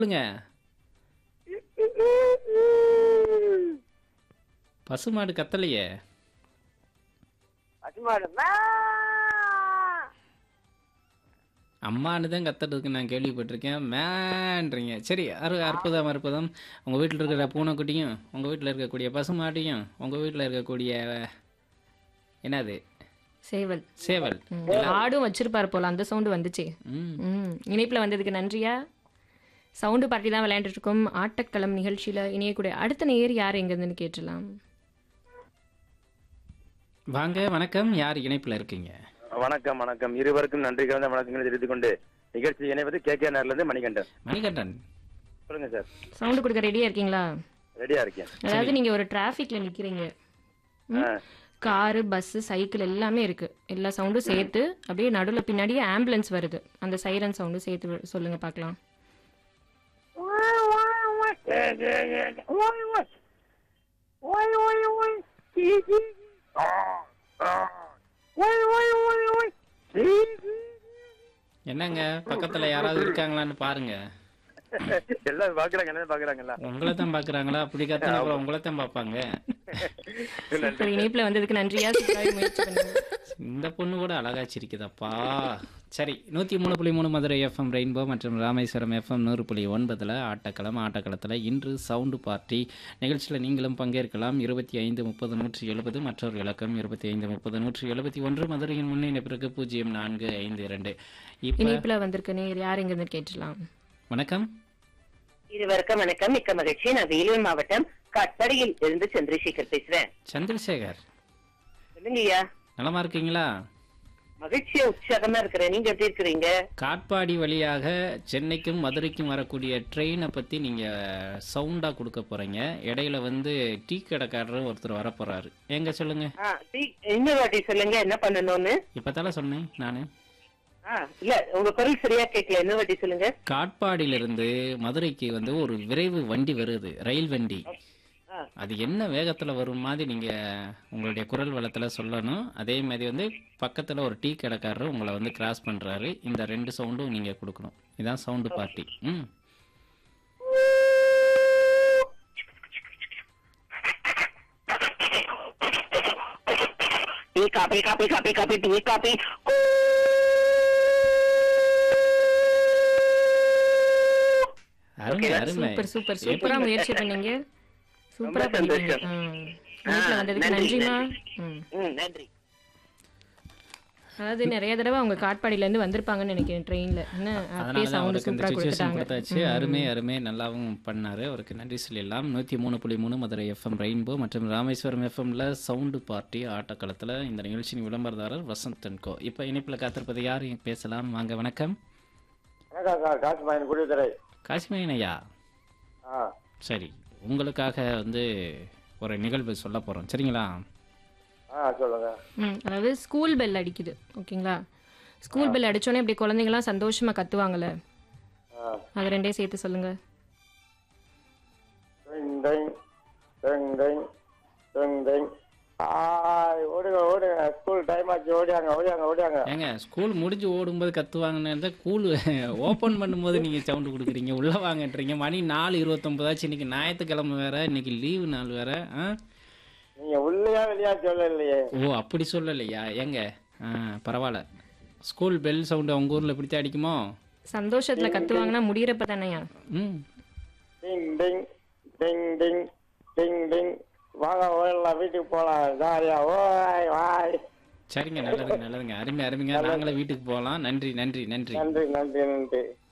சொல்லுங்க பசுமாடு கத்தலையே பசுமாடு மே. அம்மானு தான் கத்துறதுக்கு நான் கேள்விப்பட்டிருக்கேன் மேன்றீங்க சரி அரு அற்புதம் அற்புதம் உங்கள் வீட்டில் இருக்கிற பூனைக்குட்டியும் உங்கள் வீட்டில் இருக்கக்கூடிய பசுமாட்டையும் உங்கள் வீட்டில் இருக்கக்கூடிய என்னது சேவல் சேவல் ம். ஆடும் வச்சிருப்பாரு போல அந்த சவுண்டு வந்துச்சு ம் ம் இணைப்பில் வந்ததுக்கு நன்றியா சவுண்டு பார்ட்டி தான் விளையாண்டுட்டு இருக்கோம் ஆட்டக்களம் நிகழ்ச்சியில் இணையக்கூடிய அடுத்த நேர் யார் எங்கேருந்துன்னு கேட்டுடலாம் வாங்க வணக்கம் யார் இணைப்பில் இருக்கீங்க வணக்கம் வணக்கம் இருவருக்கும் நன்றி கலந்த வணக்கங்களை தெரிவித்துக் கொண்டு நிகழ்ச்சி இணைவது கே கே இருந்து மணிகண்டன் மணிகண்டன் சொல்லுங்க சார் சவுண்டு கொடுக்க ரெடியாக இருக்கீங்களா ரெடியா இருக்கேன் அதாவது நீங்கள் ஒரு டிராஃபிக்கில் நிற்கிறீங்க ஆ, காரு பஸ்ஸு சைக்கிள் எல்லாமே இருக்கு எல்லா சவுண்டும் சேர்த்து அப்படியே நடுவில் பின்னாடியே ஆம்புலன்ஸ் வருது அந்த சைரன் சவுண்டு சேர்த்து வி- சொல்லுங்க பார்க்கலாம் ஓய், ஓய், ஓய். ஓய், ஓய். ஓய், ஓய், ஓய். கீ, கீ. ஓய், ஓய், ஓய், ஓய். கீ, கீ. என்னங்க பக்கத்தில் யாராவது இருக்காங்களான்னு பாருங்க எல்லாம் பாக்குறாங்க என்ன பாக்குறாங்கல்ல உங்களை தான் பார்க்குறாங்களா அப்படி கத்தன அப்புறம் உங்களை தான் பார்ப்பாங்க சூப்பர் இணைப்பில் வந்ததுக்கு நன்றியா சூப்பராக முயற்சி பண்ணுங்க இந்த பொண்ணு கூட அழகா சிரிக்குதப்பா சரி நூற்றி மூணு புள்ளி மூணு மதுரை எஃப்எம் ரெயின்போ மற்றும் ராமேஸ்வரம் எஃப்எம் நூறு புள்ளி ஒன்பதில் ஆட்டக்களம் ஆட்டக்களத்தில் இன்று சவுண்டு பார்ட்டி நிகழ்ச்சியில் நீங்களும் பங்கேற்கலாம் இருபத்தி ஐந்து முப்பது நூற்றி எழுபது மற்றொரு இலக்கம் இருபத்தி ஐந்து முப்பது நூற்றி எழுபத்தி ஒன்று மதுரையின் முன்னே பிறகு பூஜ்ஜியம் நான்கு ஐந்து இரண்டு இப்போ இணைப்பில் வந்திருக்க நேர் யார் எங்கேருந்து கேட்டுடலாம் வணக்கம் இருவருக்கும் வணக்கம் மிக்க மகிழ்ச்சி நான் வேலூர் மாவட்டம் காட்பாடியில் இருந்து சந்திரசேகர் பேசுறேன் சந்திரசேகர் சொல்லுங்கய்யா நலமா இருக்கீங்களா மகிழ்ச்சியா உற்சாகமா இருக்கிறேன் நீங்க எப்படி இருக்கிறீங்க காட்பாடி வழியாக சென்னைக்கும் மதுரைக்கும் வரக்கூடிய ட்ரெயினை பற்றி நீங்கள் சவுண்டாக கொடுக்க போகிறீங்க இடையில வந்து டீ கடைக்காரர் ஒருத்தர் வர போகிறாரு எங்க சொல்லுங்க ஆ, டி- இன்னொரு வாட்டி சொல்லுங்க என்ன பண்ணணும்னு இப்போ தானே சொன்னேன் நான் ஆ, இல்ல உங்க குரல் சரியா கேட்கல இன்னொரு வாட்டி சொல்லுங்க காட்பாடியிலிருந்து மதுரைக்கு வந்து ஒரு விரைவு வண்டி வருது ரயில் வண்டி ஆ. அது என்ன வேகத்தில் வரும் மாதிரி நீங்கள் உங்களுடைய குரல் வளத்தில் சொல்லணும் அதே மாதிரி வந்து பக்கத்தில் ஒரு டீ கடைக்காரர் உங்களை வந்து கிராஸ் பண்ணுறாரு இந்த ரெண்டு சவுண்டும் நீங்கள் கொடுக்கணும் இதான் சவுண்டு பார்ட்டி ம் டீ காப்பி காப்பி காப்பி காப்பி டீ காப்பி அருமை அருமை சூப்பர் சூப்பர் சூப்பரா முயற்சி பண்ணீங்க சூப்பரா ரொம்ப பண்ணிட்டீங்க சந்தோஷம். ஆ. இணைப்பில் வந்ததுக்கு நன்றி, நன்றிமா நன்றி. ம் ம், நன்றி அதாவது நிறைய தடவை அவங்க காட்பாடியில இருந்து வந்திருப்பாங்கன்னு நினைக்கிறேன் ட்ரெயின்ல என்ன அப்படியே அதனால தான் சவுண்ட் அவருக்கு இந்த சூப்பரா சுச்சுவேஷன் கொடுத்துட்டாங்க கொடுத்தாச்சு அருமை அருமை நல்லாவும் பண்ணாரு அவருக்கு நன்றி சொல்லிடலாம் நூற்றி மூணு புள்ளி மூணு மதுரை எஃப்எம் ரெயின்போ மற்றும் ராமேஸ்வரம் எஃப்எம்ல சவுண்டு பார்ட்டி ஆட்டக்களத்தில் இந்த நிகழ்ச்சியின் விளம்பரதாரர் வசந்த் அன்கோ இப்போ இணைப்பில் காத்திருப்பது யார் பேசலாம் வாங்க வணக்கம் வணக்கம் சார் காசு மாயன் குடித்துறை காஷ்மீரன் ஐயா ஆ சரி உங்களுக்காக வந்து ஒரு நிகழ்வு சொல்ல போகிறோம் சரிங்களா ஆ சொல்லுங்க ம் அதாவது ஸ்கூல் பெல் அடிக்குது ஓகேங்களா ஸ்கூல் பெல் அடிச்சோன்னே இப்படி குழந்தைங்கலாம் சந்தோஷமா கத்துவாங்கல்ல ஆ அது ரெண்டே சேர்த்து சொல்லுங்க டெங் டெங் டெங் டெங் டெங் டெங் ஆய் ஓடுங்க ஓடுங்க ஸ்கூல் டைம் ஆச்சு ஓடியாங்க ஓடியாங்க ஓடியாங்க ஏங்க ஸ்கூல் முடிஞ்சு ஓடும்போது கத்துவாங்கன்னு இருந்தால் ஸ்கூல் ஓப்பன் பண்ணும்போது நீங்கள் சவுண்டு கொடுக்குறீங்க உள்ளே வாங்கன்றீங்க மணி நாலு இருபத்தொம்பதாச்சு இன்னைக்கு ஞாயிற்றுக்கிழமை வேற இன்னைக்கு லீவு நாள் வேற ஆ நீங்க உள்ளயா வெளியா சொல்லலையே ஓ அப்படி சொல்லலையா ஏங்க ஆ பரவாயில்ல ஸ்கூல் பெல் சவுண்டு உங்கள் ஊரில் இப்படித்தான் அடிக்குமோ சந்தோஷத்துல கத்துவாங்கன்னா முடியறப்ப தானேயா ம் டிங் டிங் டிங் டிங் டிங் டிங் வாங்க ஓடலாம் வீட்டுக்கு போலாம் ஜாலியா ஓய் வாய் சரிங்க நல்லதுங்க நல்லதுங்க அருமை அருமைங்க நாங்களே வீட்டுக்கு போகலாம் நன்றி நன்றி நன்றி நன்றி நன்றி நன்றி